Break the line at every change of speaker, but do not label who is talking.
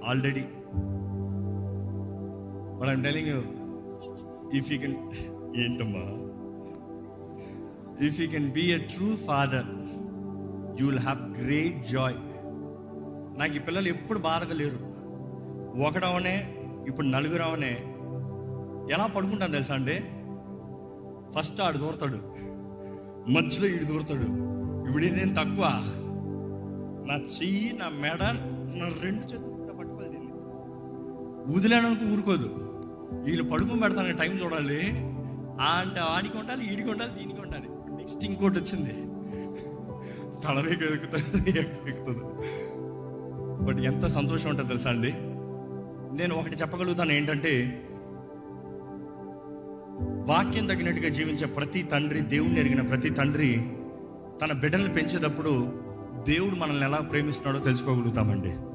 already but I'm telling you if you can ఏంటమ్మా if you can be a true father you will have great joy నాకు ఈ పిల్లలు ఎప్పుడు బాధగా లేరు ఒకడవనే ఇప్పుడు నలుగురు అవనే ఎలా పడుకుంటాను తెలుసా అండి ఫస్ట్ ఆడు దూరతాడు మధ్యలో ఈడు దూరతాడు ఇప్పుడు నేను తక్కువ నా చెయ్యి నా మెడ నా రెండు చేతులు పట్టుకోదు దీన్ని వదిలేడానికి ఊరుకోదు వీళ్ళు పడుకుని పెడతాను టైం చూడాలి ఆ అంటే ఆడికి ఉండాలి ఈడికి ఉండాలి దీనికి ఉండాలి నెక్స్ట్ ఇంకోటి వచ్చింది తలవేకి ఎక్కుతుంది ఎక్కుతుంది బట్ ఎంత సంతోషం ఉంటుంది తెలుసా అండి నేను ఒకటి చెప్పగలుగుతాను ఏంటంటే వాక్యం తగినట్టుగా జీవించే ప్రతి తండ్రి దేవుణ్ణి ఎరిగిన ప్రతి తండ్రి తన బిడ్డల్ని పెంచేటప్పుడు దేవుడు మనల్ని ఎలా ప్రేమిస్తున్నాడో తెలుసుకోగలుగుతామండి